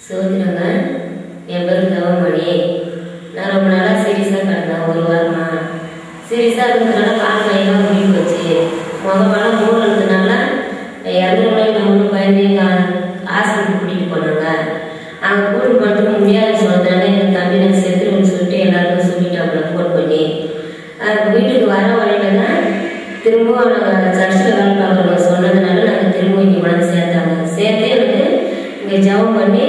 சோதிடங்க என் பேர் தவமணி நான் ரொம்ப நாளாக சீரியஸாக கிடந்தேன் ஒரு வாரமா சீரியஸாக இருந்ததுனால கால் கையெல்லாம் முடிவு போச்சு முகமெல்லாம் மூடுறதுனால இறந்துருமே ஒன்று பயந்து எங்கள் ஹாஸ்பிட்டல் கூட்டிகிட்டு போனாங்க அங்கே கூட்டிட்டு போகிறதுக்கு முடியாது சொல்றதுனால எங்கள் தம்பி நான் செத்துருவேன்னு சொல்லிட்டு எல்லாருக்கும் சொல்லிட்டாப்புல ஃபோன் பண்ணி அது வீட்டுக்கு வர வழியில தான் திரும்பவும் நாங்கள் சர்ச்சில் வேலை பார்க்குறவங்க சொன்னதுனால நாங்கள் திரும்பவும் இங்கே கொண்டாந்து சேர்த்தாங்க சேர்த்து எனக்கு இங்கே ஜெபம் பண்ணி